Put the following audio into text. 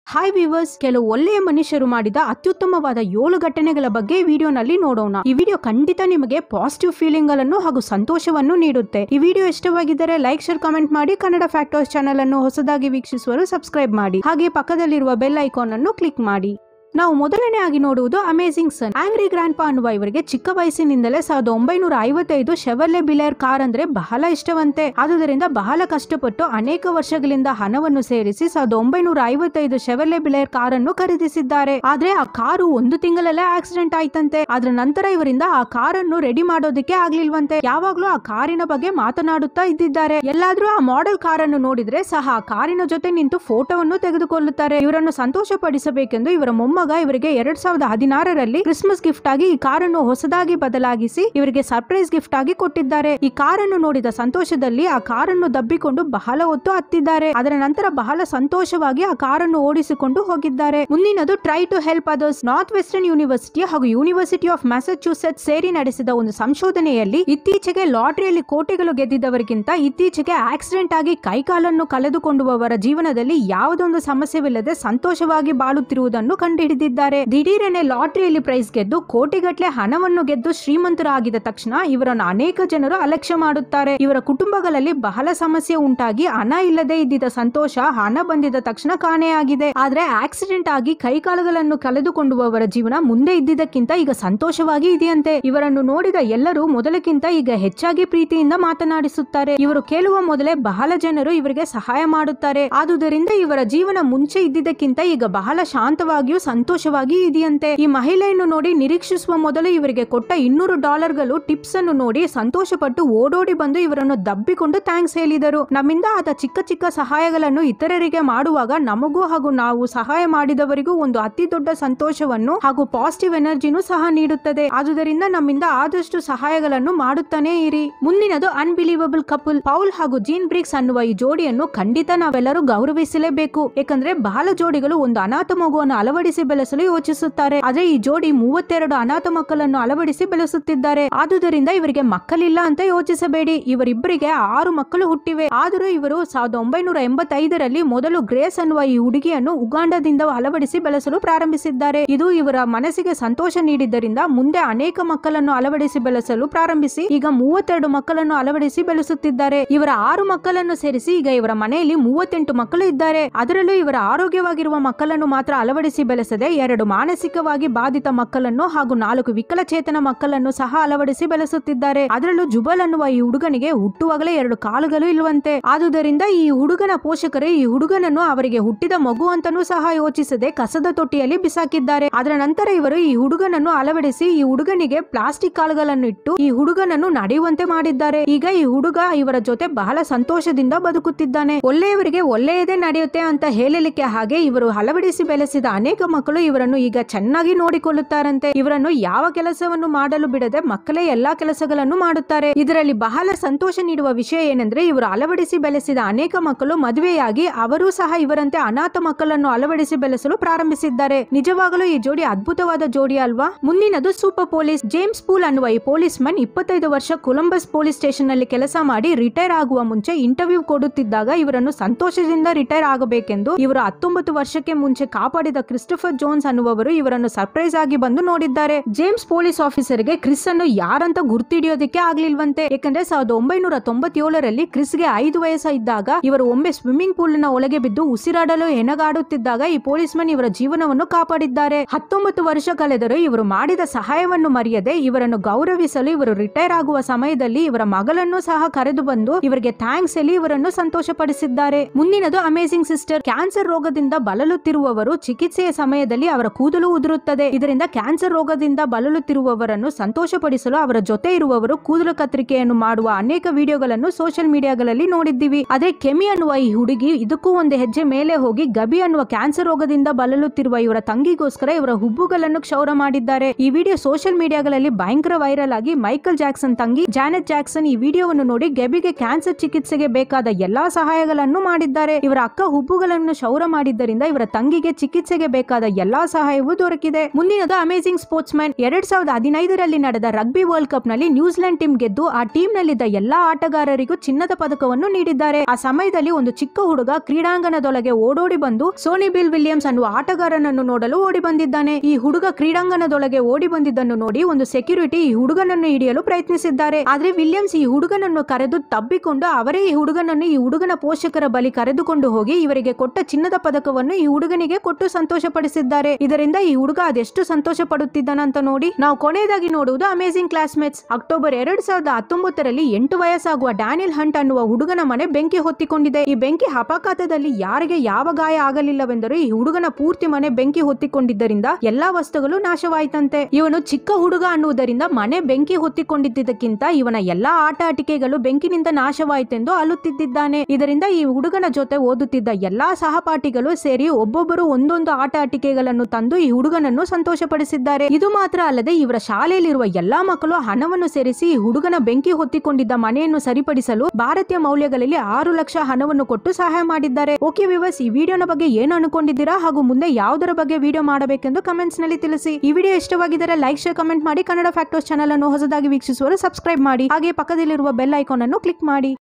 hi viewers ಕೆಲವು ಒಳ್ಳೆಯ ಮನುಷ್ಯರು ಮಾಡಿದ ಅತ್ಯುತ್ತಮವಾದ ಏಳು ಘಟನೆಗಳ ಬಗ್ಗೆ ಈ ವಿಡಿಯೋನಲ್ಲಿ ನೋಡೋಣ ಈ ವಿಡಿಯೋ ಖಂಡಿತ ನಿಮಗೆ ಪಾಸಿಟಿವ್ ಫೀಲಿಂಗ್ ಗಳನ್ನು ಹಾಗೂ ಸಂತೋಷವನ್ನು ನೀಡುತ್ತೆ ಈ ವಿಡಿಯೋ ಇಷ್ಟವಾಗಿದ್ದರೆ ಲೈಕ್ ಶೇರ್ ಕಾಮೆಂಟ್ ಮಾಡಿ ಕನ್ನಡ ಫ್ಯಾಕ್ಟರ್ಸ್ ಚಾನೆಲ್ ಅನ್ನು ಹೊಸದಾಗಿ ವೀಕ್ಷಿಸುವರು ಸಬ್ಸ್ಕ್ರೈಬ್ ಮಾಡಿ ಹಾಗೆ ಪಕ್ಕದಲ್ಲಿರುವ ಬೆಲ್ ಐಕಾನ್ ಅನ್ನು ಕ್ಲಿಕ್ ಮಾಡಿ ನಾವು ಮೊದಲನೇ ಆಗಿ ನೋಡುವುದು ಅಮೇಜಿಂಗ್ ಸನ್ ಆಂಗ್ರಿ ಗ್ರ್ಯಾಂಡ್ ಪಾ ಅನ್ನುವ ಇವರಿಗೆ ಚಿಕ್ಕ ವಯಸ್ಸಿನಿಂದಲೇ ಸಾವಿರದ ಒಂಬೈನೂರ ಐವತ್ತೈದು ಶೆವರ್ಲೆ ಬಿಲೇರ್ ಕಾರ್ ಅಂದ್ರೆ ಬಹಳ ಇಷ್ಟವಂತೆ ಆದುದರಿಂದ ಬಹಳ ಕಷ್ಟಪಟ್ಟು ಅನೇಕ ವರ್ಷಗಳಿಂದ ಹಣವನ್ನು ಸೇರಿಸಿ ಸಾವಿರದ ಒಂಬೈನೂರ ಐವತ್ತೈದು ಶೆವರ್ಲೆ ಬಿಲೇರ್ ಕಾರನ್ನು ಖರೀದಿಸಿದ್ದಾರೆ ಆದ್ರೆ ಆ ಕಾರು ಒಂದು ತಿಂಗಳಲ್ಲೇ ಆಕ್ಸಿಡೆಂಟ್ ಆಯ್ತಂತೆ ಅದ್ರ ನಂತರ ಇವರಿಂದ ಆ ಕಾರನ್ನು ರೆಡಿ ಮಾಡೋದಕ್ಕೆ ಆಗ್ಲಿಲ್ವಂತೆ ಯಾವಾಗ್ಲೂ ಆ ಕಾರಿನ ಬಗ್ಗೆ ಮಾತನಾಡುತ್ತಾ ಇದ್ದಿದ್ದಾರೆ ಎಲ್ಲಾದ್ರೂ ಆ ಮಾಡೆಲ್ ಕಾರನ್ನು ನೋಡಿದ್ರೆ ಸಹ ಆ ಕಾರಿನ ಜೊತೆ ನಿಂತು ಫೋಟೋವನ್ನು ತೆಗೆದುಕೊಳ್ಳುತ್ತಾರೆ ಇವರನ್ನು ಸಂತೋಷ ಪಡಿಸಬೇಕೆಂದು ಇವರ ಮೊಮ್ಮಗ ಇವರಿಗೆ ಎರಡ್ ಸಾವಿರದ ಹದಿನಾರರಲ್ಲಿ ಕ್ರಿಸ್ಮಸ್ ಗಿಫ್ಟ್ ಆಗಿ ಈ ಕಾರನ್ನು ಹೊಸದಾಗಿ ಬದಲಾಗಿಸಿ ಇವರಿಗೆ ಸರ್ಪ್ರೈಸ್ ಗಿಫ್ಟ್ ಆಗಿ ಕೊಟ್ಟಿದ್ದಾರೆ ಈ ಕಾರನ್ನು ನೋಡಿದ ಸಂತೋಷದಲ್ಲಿ ಆ ಕಾರನ್ನು ದಬ್ಬಿಕೊಂಡು ಬಹಳ ಹೊತ್ತು ಹತ್ತಿದ್ದಾರೆ ಅದರ ನಂತರ ಬಹಳ ಸಂತೋಷವಾಗಿ ಆ ಕಾರನ್ನು ಓಡಿಸಿಕೊಂಡು ಹೋಗಿದ್ದಾರೆ ಮುಂದಿನದು try to help others Northwestern University ಹಾಗೂ ಯೂನಿವರ್ಸಿಟಿ ಆಫ್ ಮ್ಯಾಸಚ್ಯೂಸೆಟ್ಸ್ ಸೇರಿ ನಡೆಸಿದ ಒಂದು ಸಂಶೋಧನೆಯಲ್ಲಿ ಇತ್ತೀಚೆಗೆ ಲಾಟರಿಯಲ್ಲಿ ಕೋಟಿಗಳು ಗೆದ್ದಿದ್ದವರಿಗಿಂತ ಇತ್ತೀಚೆಗೆ ಆಕ್ಸಿಡೆಂಟ್ ಆಗಿ ಕೈಕಾಲನ್ನು ಕಳೆದುಕೊಂಡುವವರ ಜೀವನದಲ್ಲಿ ಯಾವುದೊಂದು ಸಮಸ್ಯೆವಿಲ್ಲದೆ ಸಂತೋಷವಾಗಿ ಬಾಳುತ್ತಿರುವುದನ್ನು ಕಂಡುಹಿಡಿದಿದ್ದಾರೆ ದಿಢೀರನೆ ಲಾಟರಿಯಲ್ಲಿ ಪ್ರೈಸ್ ಗೆದ್ದು ಕೋಟಿಗಟ್ಟಲೆ ಹಣವನ್ನು ಗೆದ್ದು ಶ್ರೀಮಂತರಾಗಿದ ತಕ್ಷಣ ಇವರನ್ನು ಅನೇಕ ಜನರು ಅಲಕ್ಷ್ಯ ಮಾಡುತ್ತಾರೆ ಇವರ ಕುಟುಂಬಗಳಲ್ಲಿ ಬಹಳ ಸಮಸ್ಯೆ ಉಂಟಾಗಿ ಹಣ ಇಲ್ಲದೆ ಇದ್ದಿದ್ದ ಸಂತೋಷ ಹಣ ಬಂದಿದ ತಕ್ಷಣ ಕಾಣೆಯಾಗಿದೆ ಆದ್ರೆ ಆಕ್ಸಿಡೆಂಟ್ ಆಗಿ ಕೈಕಾಲುಗಳನ್ನು ಕಳೆದುಕೊಂಡುವವರ ಜೀವನ ಮುಂದೆ ಇದ್ದಿದ್ದಕ್ಕಿಂತ ಈಗ ಸಂತೋಷವಾಗಿ ಇದೆಯಂತೆ ಇವರನ್ನು ನೋಡಿದ ಎಲ್ಲರೂ ಮೊದಲಕ್ಕಿಂತ ಈಗ ಹೆಚ್ಚಾಗಿ ಪ್ರೀತಿಯಿಂದ ಮಾತನಾಡಿಸುತ್ತಾರೆ ಇವರು ಕೇಳುವ ಮೊದಲೇ ಬಹಳ ಜನರು ಇವರಿಗೆ ಸಹಾಯ ಮಾಡುತ್ತಾರೆ ಆದುದರಿಂದ ಇವರ ಜೀವನ ಮುಂಚೆ ಇದ್ದಿದ್ದಕ್ಕಿಂತ ಈಗ ಬಹಳ ಶಾಂತವಾಗಿಯೂ ಸಂತೋಷವಾಗಿ ಇದೆಯಂತೆ ಈ ಮಹಿಳೆಯನ್ನು ನೋಡಿ ನಿರೀಕ್ಷಿಸುವ ಮೊದಲು ಇವರಿಗೆ ಕೊಟ್ಟ ಇನ್ನೂರು ಡಾಲರ್ಗಳು ಟಿಪ್ಸ್ ಅನ್ನು ನೋಡಿ ಸಂತೋಷಪಟ್ಟು ಓಡೋಡಿ ಬಂದು ಇವರನ್ನು ದಬ್ಬಿಕೊಂಡು ಥ್ಯಾಂಕ್ಸ್ ಹೇಳಿದರು ನಮ್ಮಿಂದ ಆದ ಚಿಕ್ಕ ಚಿಕ್ಕ ಸಹಾಯಗಳನ್ನು ಇತರರಿಗೆ ಮಾಡುವಾಗ ನಮಗೂ ಹಾಗೂ ನಾವು ಸಹಾಯ ಮಾಡಿದವರಿಗೂ ಒಂದು ಅತಿ ದೊಡ್ಡ ಸಂತೋಷವನ್ನು ಹಾಗೂ ಪಾಸಿಟಿವ್ ಎನರ್ಜಿನೂ ಸಹ ನೀಡುತ್ತದೆ ಆದುದರಿಂದ ನಮ್ಮಿಂದ ಆದಷ್ಟು ಸಹಾಯಗಳನ್ನು ಮಾಡುತ್ತಾನೆ ಇರಿ ಮುಂದಿನದು ಅನ್ಬಿಲೀವಬಲ್ ಕಪಲ್ ಪೌಲ್ ಹಾಗೂ ಜೀನ್ ಬ್ರಿಕ್ಸ್ ಅನ್ನುವ ಈ ಜೋಡಿಯನ್ನು ಖಂಡಿತ ನಾವೆಲ್ಲರೂ ಗೌರವಿಸಲೇಬೇಕು ಯಾಕಂದ್ರೆ ಬಹಳ ಜೋಡಿಗಳು ಒಂದು ಅನಾಥ ಮಗುವನ್ನು ಅಳವಡಿಸಿ ಬೆಳೆಸಲು ಯೋಚಿಸುತ್ತಾರೆ ಆದ್ರೆ ಈ ಜೋಡಿ ಮೂವತ್ತೆರಡು ಅನಾಥ ಮಕ್ಕಳನ್ನು ಅಳವಡಿಸಿ ಬೆಳೆಸುತ್ತಿದ್ದಾರೆ ಆದುದರಿಂದ ಇವರಿಗೆ ಮಕ್ಕಳಿಲ್ಲ ಅಂತ ಯೋಚಿಸಬೇಡಿ ಇವರಿಬ್ಬರಿಗೆ ಆರು ಮಕ್ಕಳು ಹುಟ್ಟಿವೆ ಆದರೂ ಇವರು ಸಾವಿರದ ಒಂಬೈನೂರ ಎಂಬತ್ತೈದರಲ್ಲಿ ಮೊದಲು ಗ್ರೇಸ್ ಅನ್ನುವ ಈ ಹುಡುಗಿಯನ್ನು ಉಗಾಂಡದಿಂದ ಅಳವಡಿಸಿ ಬೆಳೆಸಲು ಪ್ರಾರಂಭಿಸಿದ್ದಾರೆ ಇದು ಇವರ ಮನಸ್ಸಿಗೆ ಸಂತೋಷ ನೀಡಿದ್ದರಿಂದ ಮುಂದೆ ಅನೇಕ ಮಕ್ಕಳನ್ನು ಅಳವಡಿಸಿ ಬೆಳೆಸಲು ಪ್ರಾರಂಭಿಸಿ ಈಗ ಮೂವತ್ತೆರಡು ಮಕ್ಕಳನ್ನು ಅಳವಡಿಸಿ ಬೆಳೆಸುತ್ತಿದ್ದಾರೆ ಇವರ ಆರು ಮಕ್ಕಳನ್ನು ಸೇರಿಸಿ ಈಗ ಇವರ ಮನೆಯಲ್ಲಿ ಮೂವತ್ತೆಂಟು ಮಕ್ಕಳು ಇದ್ದಾರೆ ಅದರಲ್ಲೂ ಇವರ ಆರೋಗ್ಯವಾಗಿರುವ ಮಕ್ಕಳನ್ನು ಮಾತ್ರ ಅಳವಡಿಸಿ ಬೆಳೆಸದೆ ಎರಡು ಮಾನಸಿಕವಾಗಿ ಬಾಧಿತ ಮಕ್ಕಳನ್ನು ಹಾಗೂ ನಾಲ್ಕು ವಿಕಲಚೇತನ ಮಕ್ಕಳನ್ನು ಸಹ ಅಳವಡಿಸಿ ಬೆಳೆಸುತ್ತಿದ್ದಾರೆ ಅದರಲ್ಲೂ ಜುಬಲ್ ಅನ್ನುವ ಈ ಹುಡುಗನಿಗೆ ಹುಟ್ಟುವಾಗಲೇ ಎರಡು ಕಾಲುಗಳು ಇಲ್ವಂತೆ ಆದುದರಿಂದ ಈ ಹುಡುಗನ ಪೋಷಕರು ಈ ಹುಡುಗನನ್ನು ಅವರಿಗೆ ಹುಟ್ಟಿದ ಮಗು ಅಂತಾನೂ ಸಹ ಯೋಚಿಸದೆ ಕಸದ ತೊಟ್ಟಿಯಲ್ಲಿ ಬಿಸಾಕಿದ್ದಾರೆ ಅದರ ನಂತರ ಇವರು ಈ ಹುಡುಗನನ್ನು ಅಳವಡಿಸಿ ಈ ಹುಡುಗನಿಗೆ ಪ್ಲಾಸ್ಟಿಕ್ ಕಾಳುಗಳನ್ನು ಇಟ್ಟು ಈ ಹುಡುಗನನ್ನು ನಡೆಯುವಂತೆ ಮಾಡಿದ್ದಾರೆ ಈಗ ಈ ಹುಡುಗ ಇವರ ಜೊತೆ ಬಹಳ ಸಂತೋಷದಿಂದ ಬದುಕುತ್ತಿದ್ದಾನೆ ಒಳ್ಳೆಯವರಿಗೆ ಒಳ್ಳೆಯದೇ ನಡೆಯುತ್ತೆ ಅಂತ ಹೇಳಲಿಕ್ಕೆ ಹಾಗೆ ಇವರು ಅಳವಡಿಸಿ ಬೆಳೆಸಿದ ಅನೇಕ ಮಕ್ಕಳು ಇವರನ್ನು ಈಗ ಚೆನ್ನಾಗಿ ನೋಡಿಕೊಳ್ಳುತ್ತಾರಂತೆ ಇವರನ್ನು ಯಾವ ಕೆಲಸವನ್ನು ಮಾಡಲು ಬಿಡದೆ ಮಕ್ಕಳೇ ಎಲ್ಲಾ ಕೆಲಸಗಳನ್ನು ಮಾಡುತ್ತಾರೆ ಇದರಲ್ಲಿ ಬಹಳ ಸಂತೋಷ ನೀಡುವ ವಿಷಯ ಏನೆಂದ್ರೆ ಇವರು ಅಳವಡಿಸಿ ಬೆಳೆಸಿದ ಅನೇಕ ಮಕ್ಕಳು ಮದುವೆಯಾಗಿ ಅವರೂ ಸಹ ಇವರಂತೆ ಅನಾಥ ಮಕ್ಕಳನ್ನು ಅಳವಡಿಸಿ ಬೆಳೆಸಲು ಪ್ರಾರಂಭಿಸಿದ್ದಾರೆ ನಿಜವಾಗಲೂ ಈ ಜೋಡಿ ಅದ್ಭುತವಾದ ಜೋಡಿ ಅಲ್ವಾ ಮುಂದಿನದು ಸೂಪರ್ ಪೊಲೀಸ್ ಜೇಮ್ಸ್ ಪೂಲ್ ಅನ್ನುವ ಈ ಪೊಲೀಸ್ ಮನ್ ಇಪ್ಪತ್ತೈದು ವರ್ಷ ಕೊಲಂಬಸ್ ಪೊಲೀಸ್ ಸ್ಟೇಷನ್ ನಲ್ಲಿ ಕೆಲಸ ಮಾಡಿ ರಿಟೈರ್ ಆಗುವ ಮುಂಚೆ ಇಂಟರ್ವ್ಯೂ ಕೊಡುತ್ತಿದ್ದಾಗ ಇವರನ್ನು ಸಂತೋಷದಿಂದ ರಿಟೈರ್ ಆಗಬೇಕೆಂದು ಇವರು ಹತ್ತೊಂಬತ್ತು ವರ್ಷಕ್ಕೆ ಮುಂಚೆ ಕಾಪಾಡಿದ ಕ್ರಿಸ್ಟೋಫರ್ ಜೋನ್ಸ್ ಅನ್ನುವವರು ಇವರನ್ನು ಸರ್ಪ್ರೈಸ್ ಆಗಿ ಬಂದು ನೋಡಿದ್ದಾರೆ ಜೇಮ್ಸ್ ಪೊಲೀಸ್ ಆಫೀಸರ್ಗೆ ಕ್ರಿಸ್ ಅನ್ನು ಯಾರಂತ ಗುರ್ತಿಡಿಯೋದಕ್ಕೆ ಆಗ್ಲಿಲ್ವಂತೆ ಯಾಕಂದ್ರೆ ಸಾವಿರದ ಒಂಬೈನೂರ ತೊಂಬತ್ತೇಳರಲ್ಲಿ ಕ್ರಿಸ್ಗೆ ಐದು ವಯಸ್ಸ ಇದ್ದಾಗ ಇವರು ಒಮ್ಮೆ ಸ್ವಿಮ್ಮಿಂಗ್ ಪೂಲ್ ನ ಒಳಗೆ ಬಿದ್ದು ಉಸಿರಾಡಲು ಹೆಣಗಾಡುತ್ತಿದ್ದಾಗ ಈ ಪೊಲೀಸ್ ಮನ್ ಇವರ ಜೀವನವನ್ನು ಕಾಪಾಡಿದ್ದಾರೆ ಹತ್ತೊಂಬತ್ತು ವರ್ಷ ಕಳೆದರೂ ಇವರು ಮಾಡಿದ ಸಹಾಯವನ್ನು ಮರೆಯದೆ ಇವರನ್ನು ಗೌರವಿಸಲು ಇವರು ರಿಟೈರ್ ಆಗುವ ಸಮಯದಲ್ಲಿ ಇವರ ಮಗಳನ್ನು ಸಹ ಕರೆದು ಬಂದು ಇವರಿಗೆ ಥ್ಯಾಂಕ್ಸ್ ಹೇಳಿ ಇವರನ್ನು ಸಂತೋಷಪಡಿಸಿದ್ದಾರೆ ಮುಂದಿನದು ಅಮೇಸಿಂಗ್ ಸಿಸ್ಟರ್ ಕ್ಯಾನ್ಸರ್ ರೋಗದಿಂದ ಬಳಲುತ್ತಿರುವವರು ಚಿಕಿತ್ಸೆಯ ಸಮಯದಲ್ಲಿ ಅವರ ಕೂದಲು ಉದುರುತ್ತದೆ ಇದರಿಂದ ಕ್ಯಾನ್ಸರ್ ರೋಗದಿಂದ ಬಳಲುತ್ತಿರುವವರನ್ನು ಸಂತೋಷಪಡಿಸಲು ಅವರ ಜೊತೆ ಇರುವವರು ಕೂದಲು ಕತ್ತರಿಕೆಯನ್ನು ಮಾಡುವ ಅನೇಕ ವಿಡಿಯೋಗಳನ್ನು ಸೋಷಿಯಲ್ ಮೀಡಿಯಾಗಳಲ್ಲಿ ನೋಡಿದ್ದೀವಿ ಅದೇ ಕೆಮಿ ಅನ್ನುವ ಈ ಹುಡುಗಿ ಇದಕ್ಕೂ ಒಂದು ಹೆಜ್ಜೆ ಮೇಲೆ ಹೋಗಿ ಗಬಿ ಅನ್ನುವ ಕ್ಯಾನ್ಸರ್ ರೋಗದಿಂದ ಬಳಲುತ್ತಿರುವ ಇವರ ತಂಗಿಗೋಸ್ಕರ ಇವರ ಹುಬ್ಬುಗಳನ್ನು ಕ್ಷೌರ ಮಾಡಿದ್ದಾರೆ ಈ ವಿಡಿಯೋ ಸೋಷಿಯಲ್ ಮೀಡಿಯಾಗಳಲ್ಲಿ ಭಯಂಕರ ವೈರಲ್ ಆಗಿ ಮೈಕಲ್ ಜಾಕ್ಸನ್ ತಂಗಿ ಜಾನೆಟ್ ಜಾಕ್ಸನ್ ಈ ವಿಡಿಯೋವನ್ನು ನೋಡಿ ಗೆಬಿಗೆ ಕ್ಯಾನ್ಸರ್ ಚಿಕಿತ್ಸೆಗೆ ಬೇಕಾದ ಎಲ್ಲಾ ಸಹಾಯಗಳನ್ನು ಮಾಡಿದ್ದಾರೆ ಇವರ ಅಕ್ಕ ಹುಬ್ಬುಗಳನ್ನು ಕ್ಷೌರ ಮಾಡಿದ್ದರಿಂದ ಇವರ ತಂಗಿಗೆ ಚಿಕಿತ್ಸೆಗೆ ಬೇಕಾದ ಎಲ್ಲಾ ಸಹಾಯವೂ ದೊರಕಿದೆ ಮುಂದಿನದು ಅಮೇಜಿಂಗ್ ಸ್ಪೋರ್ಟ್ಸ್ ಮ್ಯಾನ್ ಎರಡ್ ಸಾವಿರದ ಹದಿನೈದರಲ್ಲಿ ನಡೆದ ರಗ್ಬಿ ವರ್ಲ್ಡ್ ಕಪ್ ನಲ್ಲಿ ನ್ಯೂಜಿಲೆಂಡ್ ಟೀಮ್ ಗೆದ್ದು ಆ ಟೀಮ್ ನಲ್ಲಿದ್ದ ಎಲ್ಲಾ ಆಟಗಾರರಿಗೂ ಚಿನ್ನದ ಪದಕವನ್ನು ನೀಡಿದ್ದಾರೆ ಆ ಸಮಯದಲ್ಲಿ ಒಂದು ಚಿಕ್ಕ ಹುಡುಗ ಕ್ರೀಡಾಂಗಣದೊಳಗೆ ಓಡೋಡಿ ಬಂದು ಸೋನಿ ಬಿಲ್ ವಿಲಿಯಮ್ಸ್ ಅನ್ನುವ ಆಟಗಾರನನ್ನು ನೋಡಲು ಓಡಿ ಬಂದಿದ್ದಾನೆ ಈ ಹುಡುಗ ಕ್ರೀಡಾಂಗಣದೊಳಗೆ ಓಡಿ ಬಂದಿದ್ದನ್ನು ನೋಡಿ ಒಂದು ಸೆಕ್ಯೂರಿಟಿ ಈ ಹುಡುಗನನ್ನು ಹಿಡಿಯಲು ಪ್ರಯತ್ನಿಸಿದ್ದಾರೆ ಆದ್ರೆ ವಿಲಿಯಮ್ಸ್ ಈ ಹುಡುಗನನ್ನು ಕರೆದು ತಬ್ಬಿಕೊಂಡು ಅವರೇ ಈ ಹುಡುಗನನ್ನು ಈ ಹುಡುಗನ ಪೋಷಕರ ಬಳಿ ಕರೆದುಕೊಂಡು ಹೋಗಿ ಇವರಿಗೆ ಕೊಟ್ಟ ಚಿನ್ನದ ಪದಕವನ್ನು ಈ ಹುಡುಗನಿಗೆ ಕೊಟ್ಟು ಸಂತೋಷ ಪಡಿಸಿದ್ದಾರೆ ಇದರಿಂದ ಈ ಹುಡುಗ ಅದೆಷ್ಟು ಸಂತೋಷ ಪಡುತ್ತಿದ್ದಾನಂತ ನೋಡಿ ನಾವು ಕೊನೆಯದಾಗಿ ನೋಡುವುದು ಅಮೇಜಿಂಗ್ ಕ್ಲಾಸ್ಮೇಟ್ಸ್ ಅಕ್ಟೋಬರ್ ಎರಡ್ ಸಾವಿರದ ಹತ್ತೊಂಬತ್ತರಲ್ಲಿ ಎಂಟು ವಯಸ್ಸಾಗುವ ಡ್ಯಾನಿಯಲ್ ಹಂಟ್ ಅನ್ನುವ ಹುಡುಗನ ಮನೆ ಬೆಂಕಿ ಹೊತ್ತಿಕೊಂಡಿದೆ ಈ ಬೆಂಕಿ ಅಪಘಾತದಲ್ಲಿ ಯಾರಿಗೆ ಯಾವ ಗಾಯ ಆಗಲಿಲ್ಲವೆಂದರೂ ಈ ಹುಡುಗನ ಪೂರ್ತಿ ಮನೆ ಬೆಂಕಿ ಹೊತ್ತಿಕೊಂಡಿದ್ದರಿಂದ ಎಲ್ಲಾ ವಸ್ತುಗಳು ನಾಶವಾಯಿತಂತೆ ಇವನು ಚಿಕ್ಕ ಹುಡುಗ ಅನ್ನುವುದರಿಂದ ಮನೆ ಬೆಂಕಿ ಹೊತ್ತಿಕೊಂಡಿದ್ದಕ್ಕಿಂತ ಇವನ ಎಲ್ಲಾ ಆಟ ಆಟಿಕೆಗಳು ಬೆಂಕಿನಿಂದ ನಾಶವಾಯಿತೆಂದು ಅಳುತ್ತಿದ್ದಾನೆ ಇದರಿಂದ ಈ ಹುಡುಗನ ಜೊತೆ ಓದುತ್ತಿದ್ದ ಎಲ್ಲಾ ಸಹಪಾಠಿಗಳು ಸೇರಿ ಒಬ್ಬೊಬ್ಬರು ಒಂದೊಂದು ಆಟ ಆಟಿಕೆಗಳನ್ನು ತಂದು ಈ ಹುಡುಗನನ್ನು ಸಂತೋಷಪಡಿಸಿದ್ದಾರೆ ಇದು ಮಾತ್ರ ಅಲ್ಲದೆ ಇವರ ಶಾಲೆಯಲ್ಲಿರುವ ಎಲ್ಲಾ ಮಕ್ಕಳು ಹಣವನ್ನು ಸೇರಿಸಿ ಈ ಹುಡುಗನ ಬೆಂಕಿ ಹೊತ್ತಿಕೊಂಡಿದ್ದ ಮನೆಯನ್ನು ಸರಿಪಡಿಸಲು ಭಾರತೀಯ ಮೌಲ್ಯಗಳಲ್ಲಿ ಆರು ಲಕ್ಷ ಹಣವನ್ನು ಕೊಟ್ಟು ಸಹಾಯ ಮಾಡಿದ್ದಾರೆ ಓಕೆ ವಿವರ್ಸ್ ಈ ವಿಡಿಯೋನ ಬಗ್ಗೆ ಏನು ಅನ್ಕೊಂಡಿದ್ದೀರಾ ಹಾಗೂ ಮುಂದೆ ಯಾವುದರ ಬಗ್ಗೆ ವಿಡಿಯೋ ಮಾಡಬೇಕೆಂದು ಕಮೆಂಟ್ಸ್ ನಲ್ಲಿ ತಿಳಿಸಿ ಈ ವಿಡಿಯೋ ಇಷ್ಟವಾಗಿದ್ದರೆ ಲೈಕ್ ಶೇರ್ ಕಮೆಂಟ್ ಮಾಡಿ ಕನ್ನಡ ಫ್ಯಾಕ್ಟೋಸ್ ಚಾನಲ್ ಅನ್ನು ಹೊಸದಾಗಿ ವೀಕ್ಷಿಸುವವರು ಸಬ್ಸ್ಕ್ರೈಬ್ ಮಾಡಿ ಹಾಗೆ ಪಕ್ಕದಲ್ಲಿರುವ ಬೆಲ್ ಐಕಾನ್ ಅನ್ನು ಕ್ಲಿಕ್ ಮಾಡಿ